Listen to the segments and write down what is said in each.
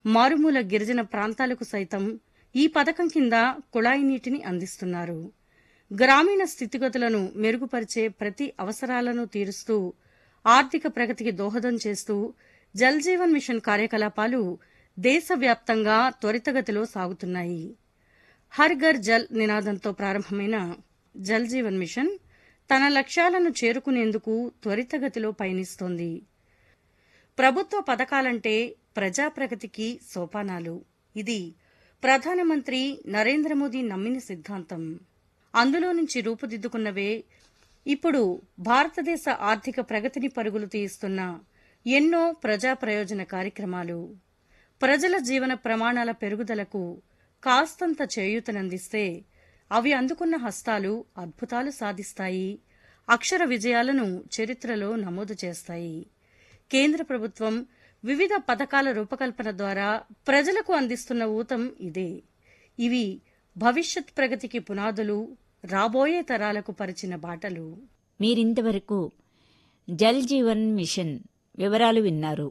మారుమూల గిరిజన ప్రాంతాలకు సైతం ఈ పథకం కింద కుళాయి నీటిని అందిస్తున్నారు గ్రామీణ స్థితిగతులను మెరుగుపరిచే ప్రతి అవసరాలను తీరుస్తూ ఆర్థిక ప్రగతికి దోహదం చేస్తూ జల్ జీవన్ మిషన్ కార్యకలాపాలు దేశవ్యాప్తంగా త్వరితగతిలో సాగుతున్నాయి హర్ ఘర్ జల్ నినాదంతో ప్రారంభమైన జల్ జీవన్ మిషన్ తన లక్ష్యాలను చేరుకునేందుకు త్వరితగతిలో పయనిస్తోంది ప్రభుత్వ పథకాలంటే ప్రజాప్రగతికి సోపానాలు ఇది ప్రధానమంత్రి నరేంద్ర మోదీ నమ్మిన సిద్ధాంతం అందులో నుంచి రూపుదిద్దుకున్నవే ఇప్పుడు భారతదేశ ఆర్థిక ప్రగతిని పరుగులు తీయిస్తున్న ఎన్నో ప్రజా ప్రయోజన కార్యక్రమాలు ప్రజల జీవన ప్రమాణాల పెరుగుదలకు కాస్తంత చేయూతనందిస్తే అవి అందుకున్న హస్తాలు అద్భుతాలు సాధిస్తాయి అక్షర విజయాలను చరిత్రలో నమోదు చేస్తాయి కేంద్ర ప్రభుత్వం వివిధ పథకాల రూపకల్పన ద్వారా ప్రజలకు అందిస్తున్న ఊతం ఇదే ఇవి భవిష్యత్ ప్రగతికి పునాదులు రాబోయే తరాలకు పరిచిన బాటలు మీరింతవరకు జల్ జీవన్ మిషన్ వివరాలు విన్నారు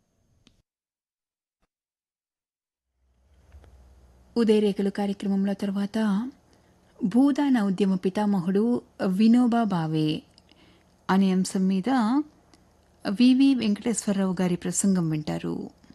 ఉదయరేఖలు కార్యక్రమంలో తర్వాత భూదాన ఉద్యమ పితామహుడు వినోబా భావే అనే అంశం మీద వివి వెంకటేశ్వరరావు గారి ప్రసంగం వింటారు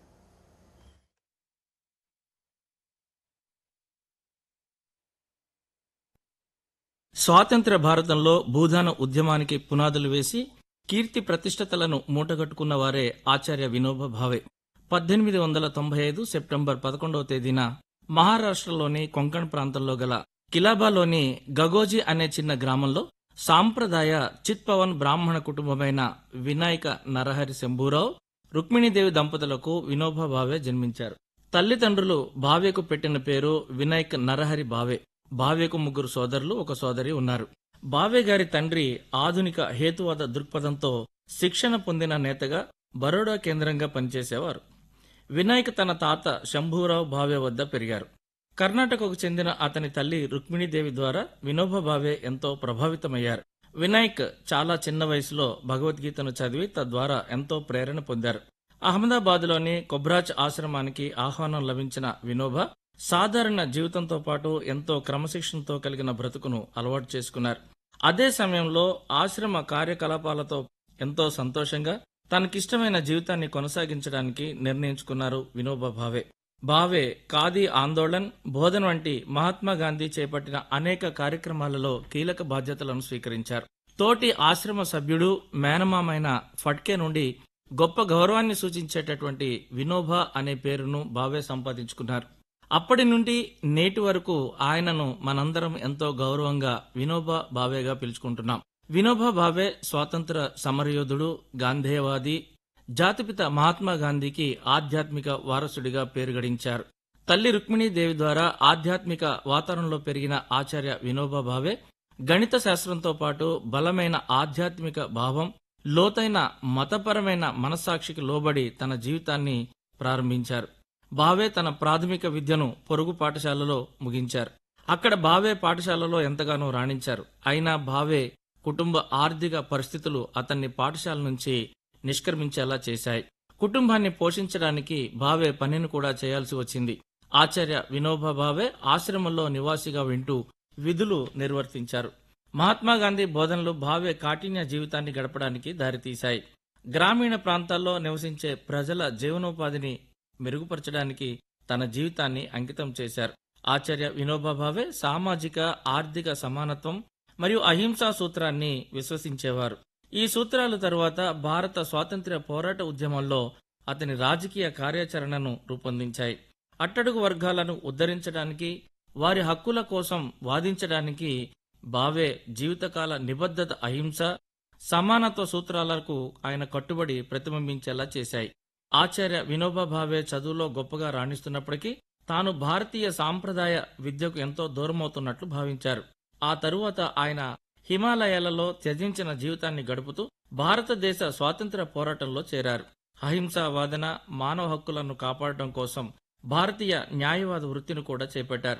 స్వాతంత్ర భారతంలో భూదాన ఉద్యమానికి పునాదులు వేసి కీర్తి ప్రతిష్టతలను మూటగట్టుకున్న వారే ఆచార్య వినోబా భావే పద్దెనిమిది వందల తొంభై ఐదు సెప్టెంబర్ పదకొండవ తేదీన మహారాష్ట్రలోని కొంకణ్ ప్రాంతంలో గల కిలాబాలోని గగోజీ అనే చిన్న గ్రామంలో సాంప్రదాయ చిత్పవన్ బ్రాహ్మణ కుటుంబమైన వినాయక నరహరి శంభూరావు రుక్మిణీదేవి దంపతులకు వినోబా భావే జన్మించారు తల్లిదండ్రులు భావేకు పెట్టిన పేరు వినాయక్ నరహరి భావే భావేకు ముగ్గురు సోదరులు ఒక సోదరి ఉన్నారు భావే గారి తండ్రి ఆధునిక హేతువాద దృక్పథంతో శిక్షణ పొందిన నేతగా బరోడా కేంద్రంగా పనిచేసేవారు వినాయక్ తన తాత శంభూరావు భావే వద్ద పెరిగారు కర్ణాటకకు చెందిన అతని తల్లి రుక్మిణీదేవి ద్వారా వినోబా భావే ఎంతో ప్రభావితమయ్యారు వినాయక్ చాలా చిన్న వయసులో భగవద్గీతను చదివి తద్వారా ఎంతో ప్రేరణ పొందారు అహ్మదాబాద్లోని కొబ్రాజ్ ఆశ్రమానికి ఆహ్వానం లభించిన వినోబా సాధారణ జీవితంతో పాటు ఎంతో క్రమశిక్షణతో కలిగిన బ్రతుకును అలవాటు చేసుకున్నారు అదే సమయంలో ఆశ్రమ కార్యకలాపాలతో ఎంతో సంతోషంగా తనకిష్టమైన జీవితాన్ని కొనసాగించడానికి నిర్ణయించుకున్నారు వినోబా భావే భావే ఖాదీ ఆందోళన్ బోధన్ వంటి మహాత్మా గాంధీ చేపట్టిన అనేక కార్యక్రమాలలో కీలక బాధ్యతలను స్వీకరించారు తోటి ఆశ్రమ సభ్యుడు మేనమామైన ఫట్కే నుండి గొప్ప గౌరవాన్ని సూచించేటటువంటి వినోబా అనే పేరును భావే సంపాదించుకున్నారు అప్పటి నుండి నేటి వరకు ఆయనను మనందరం ఎంతో గౌరవంగా వినోబా భావేగా పిలుచుకుంటున్నాం వినోబా భావే స్వాతంత్ర సమరయోధుడు గాంధేయవాది జాతిపిత మహాత్మా గాంధీకి ఆధ్యాత్మిక వారసుడిగా పేరు గడించారు తల్లి రుక్మిణీదేవి ద్వారా ఆధ్యాత్మిక వాతావరణంలో పెరిగిన ఆచార్య వినోబా భావే గణిత శాస్త్రంతో పాటు బలమైన ఆధ్యాత్మిక భావం లోతైన మతపరమైన మనస్సాక్షికి లోబడి తన జీవితాన్ని ప్రారంభించారు భావే తన ప్రాథమిక విద్యను పొరుగు పాఠశాలలో ముగించారు అక్కడ భావే పాఠశాలలో ఎంతగానో రాణించారు అయినా భావే కుటుంబ ఆర్థిక పరిస్థితులు అతన్ని పాఠశాల నుంచి నిష్క్రమించేలా చేశాయి కుటుంబాన్ని పోషించడానికి భావే పనిని కూడా చేయాల్సి వచ్చింది ఆచార్య వినోబా భావే ఆశ్రమంలో నివాసిగా వింటూ విధులు నిర్వర్తించారు మహాత్మా గాంధీ బోధనలు భావే కాఠిన్య జీవితాన్ని గడపడానికి దారితీశాయి గ్రామీణ ప్రాంతాల్లో నివసించే ప్రజల జీవనోపాధిని మెరుగుపరచడానికి తన జీవితాన్ని అంకితం చేశారు ఆచార్య వినోబా భావే సామాజిక ఆర్థిక సమానత్వం మరియు అహింసా సూత్రాన్ని విశ్వసించేవారు ఈ సూత్రాల తరువాత భారత స్వాతంత్ర్య పోరాట ఉద్యమంలో అతని రాజకీయ కార్యాచరణను రూపొందించాయి అట్టడుగు వర్గాలను ఉద్ధరించడానికి వారి హక్కుల కోసం వాదించడానికి భావే జీవితకాల నిబద్ధత అహింస సమానత్వ సూత్రాలకు ఆయన కట్టుబడి ప్రతిబింబించేలా చేశాయి ఆచార్య వినోబా భావే చదువులో గొప్పగా రాణిస్తున్నప్పటికీ తాను భారతీయ సాంప్రదాయ విద్యకు ఎంతో దూరమవుతున్నట్లు భావించారు ఆ తరువాత ఆయన హిమాలయాలలో త్యజించిన జీవితాన్ని గడుపుతూ భారతదేశ స్వాతంత్ర పోరాటంలో చేరారు అహింసా వాదన మానవ హక్కులను కాపాడటం కోసం భారతీయ న్యాయవాద వృత్తిని కూడా చేపట్టారు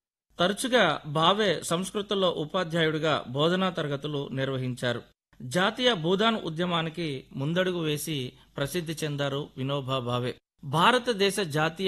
తరచుగా భావే సంస్కృతంలో ఉపాధ్యాయుడిగా బోధనా తరగతులు నిర్వహించారు జాతీయ భూదాన్ ఉద్యమానికి ముందడుగు వేసి ప్రసిద్ధి చెందారు వినోబా భావే భారతదేశ జాతీయ